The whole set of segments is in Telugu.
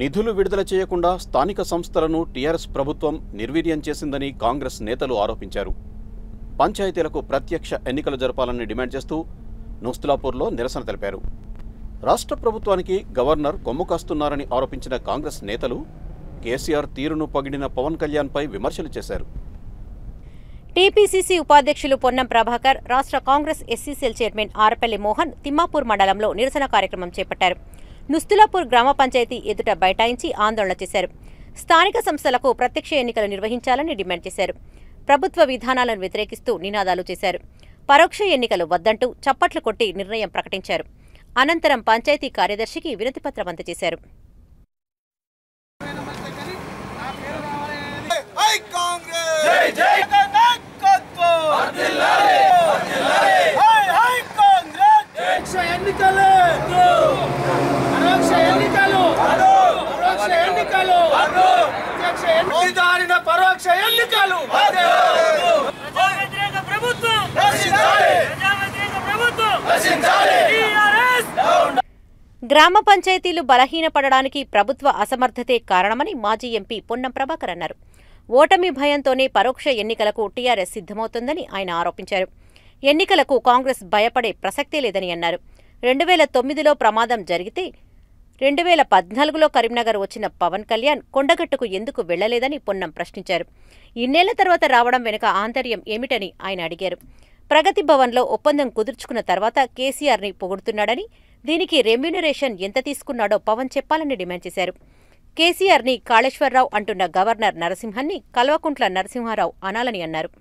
నిధులు విడుదల చేయకుండా స్థానిక సంస్థలను టీఆర్ఎస్ ప్రభుత్వం నిర్వీర్యం చేసిందని కాంగ్రెస్ నేతలు ఆరోపించారు పంచాయతీలకు ప్రత్యక్ష ఎన్నికలు జరపాలని డిమాండ్ చేస్తూ నుస్తులాపూర్లో నిరసన తెలిపారు రాష్ట్ర ప్రభుత్వానికి గవర్నర్ కొమ్ము కాస్తున్నారని ఆరోపించిన కాంగ్రెస్ నేతలు కేసీఆర్ తీరును పగిడిన పవన్ కళ్యాణ్పై విమర్శలు చేశారు టీపీసీసీ ఉపాధ్యక్షులు పొన్నం ప్రభాకర్ రాష్ట్ర కాంగ్రెస్ ఎస్సీసీఎల్ చైర్మన్ ఆరపల్లి మోహన్ తిమ్మాపూర్ మండలంలో నిరసన కార్యక్రమం చేపట్టారు నుస్తులాపూర్ గ్రామ పంచాయతీ ఎదుట బైఠాయించి ఆందోళన చేశారు స్థానిక సంస్థలకు ప్రత్యక్ష ఎన్నికలు నిర్వహించాలని డిమాండ్ చేశారు ప్రభుత్వ విధానాలను వ్యతిరేకిస్తూ నినాదాలు చేశారు పరోక్ష ఎన్నికలు వద్దంటూ చప్పట్లు కొట్టి నిర్ణయం ప్రకటించారు అనంతరం పంచాయతీ కార్యదర్శికి వినతిపత్రం అందజేశారు హై కాంగ్రెస్ జై జై నాయకత్వం వర్ధిల్లాలి వర్ధిల్లాలి హై హై కాంగ్రెస్ పరోక్ష ఎన్నికలు పరోక్ష ఎన్నికలు పరోక్ష ఎన్నికలు ప్రత్యక్ష ఎన్నికలు పరోక్ష ఎన్నికలు ప్రజా వ్యతిరేక ప్రభుత్వం రక్షించాలి ప్రజా వ్యతిరేక ప్రభుత్వం రక్షించాలి టిఆర్ఎస్ గ్రామ పంచాయతీలు బలహీనపడడానికి ప్రభుత్వ అసమర్థతే కారణమని మాజీ ఎంపీ పొన్నం ప్రభాకర్ అన్నారు ఓటమి భయంతోనే పరోక్ష ఎన్నికలకు టీఆర్ఎస్ సిద్ధమవుతుందని ఆయన ఆరోపించారు ఎన్నికలకు కాంగ్రెస్ భయపడే ప్రసక్తే లేదని అన్నారు రెండు వేల తొమ్మిదిలో ప్రమాదం జరిగితే రెండు వేల పద్నాలుగులో కరీంనగర్ వచ్చిన పవన్ కళ్యాణ్ కొండగట్టుకు ఎందుకు వెళ్లలేదని పొన్నం ప్రశ్నించారు ఇన్నేళ్ల తర్వాత రావడం వెనుక ఆంతర్యం ఏమిటని ఆయన అడిగారు ప్రగతి భవన్లో ఒప్పందం కుదుర్చుకున్న తర్వాత కేసీఆర్ని పొగుడుతున్నాడని దీనికి రెమ్యూనరేషన్ ఎంత తీసుకున్నాడో పవన్ చెప్పాలని డిమాండ్ చేశారు కేసీఆర్ని కాళేశ్వరరావు అంటున్న గవర్నర్ నరసింహన్ని కల్వకుంట్ల నరసింహారావు అనాలని అన్నారు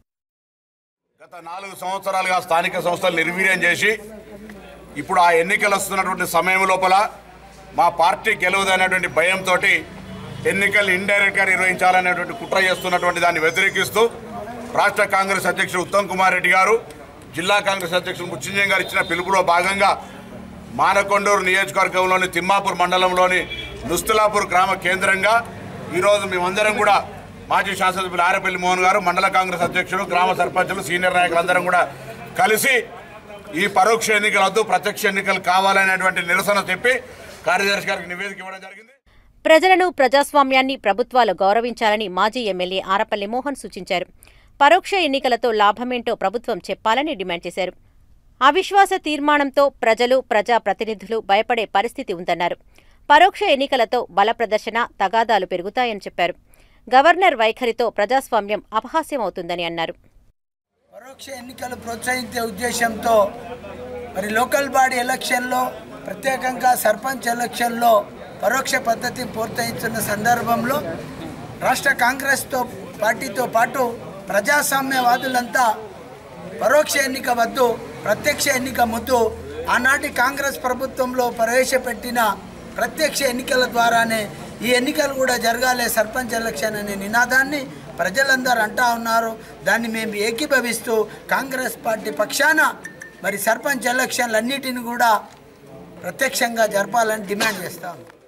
గత నాలుగు సంవత్సరాలుగా స్థానిక సంస్థలు నిర్వీర్యం చేసి ఇప్పుడు ఆ ఎన్నికలు వస్తున్నటువంటి సమయం లోపల మా పార్టీ గెలవదనేటువంటి భయంతో ఎన్నికలు ఇండైరెక్ట్గా నిర్వహించాలనేటువంటి కుట్ర చేస్తున్నటువంటి దాన్ని వ్యతిరేకిస్తూ రాష్ట్ర కాంగ్రెస్ అధ్యక్షుడు ఉత్తమ్ కుమార్ రెడ్డి గారు జిల్లా కాంగ్రెస్ అధ్యక్షుడు ముచ్చింజయం గారు ఇచ్చిన పిలుపులో భాగంగా మానకొండూరు నియోజకవర్గంలోని తిమ్మాపూర్ మండలంలోని నుస్తులాపూర్ గ్రామ కేంద్రంగా ఈరోజు మేమందరం కూడా మాజీ శాసనసభ్యులు ఆరపల్లి మోహన్ గారు మండల కాంగ్రెస్ అధ్యక్షులు గ్రామ సర్పంచులు సీనియర్ నాయకులందరం కూడా కలిసి ఈ పరోక్ష ఎన్నికలు వద్దు ప్రత్యక్ష ఎన్నికలు కావాలనేటువంటి నిరసన చెప్పి కార్యదర్శి గారికి నివేదిక ఇవ్వడం జరిగింది ప్రజలను ప్రజాస్వామ్యాన్ని ప్రభుత్వాలు గౌరవించాలని మాజీ ఎమ్మెల్యే ఆరపల్లి మోహన్ సూచించారు పరోక్ష ఎన్నికలతో లాభమేంటో ప్రభుత్వం చెప్పాలని డిమాండ్ చేశారు అవిశ్వాస తీర్మానంతో ప్రజలు ప్రజా ప్రతినిధులు భయపడే పరిస్థితి ఉందన్నారు పరోక్ష ఎన్నికలతో బల ప్రదర్శన తగాదాలు పెరుగుతాయని చెప్పారు గవర్నర్ వైఖరితో ప్రజాస్వామ్యం అపహాస్యమవుతుందని అన్నారు పరోక్ష ఎన్నికలు ప్రోత్సహించే ఉద్దేశంతో మరి లోకల్ బాడీ ఎలక్షన్లో ప్రత్యేకంగా సర్పంచ్ ఎలక్షన్లో పరోక్ష పద్ధతిని ప్రోత్సహిస్తున్న సందర్భంలో రాష్ట్ర కాంగ్రెస్తో పార్టీతో పాటు ప్రజాస్వామ్యవాదులంతా పరోక్ష ఎన్నిక వద్దు ప్రత్యక్ష ఎన్నిక ముద్దు ఆనాటి కాంగ్రెస్ ప్రభుత్వంలో ప్రవేశపెట్టిన ప్రత్యక్ష ఎన్నికల ద్వారానే ఈ ఎన్నికలు కూడా జరగాలి సర్పంచ్ ఎలక్షన్ అనే నినాదాన్ని ప్రజలందరూ అంటా ఉన్నారు దాన్ని మేము ఏకీభవిస్తూ కాంగ్రెస్ పార్టీ పక్షాన మరి సర్పంచ్ ఎలక్షన్లన్నిటిని కూడా ప్రత్యక్షంగా జరపాలని డిమాండ్ చేస్తాం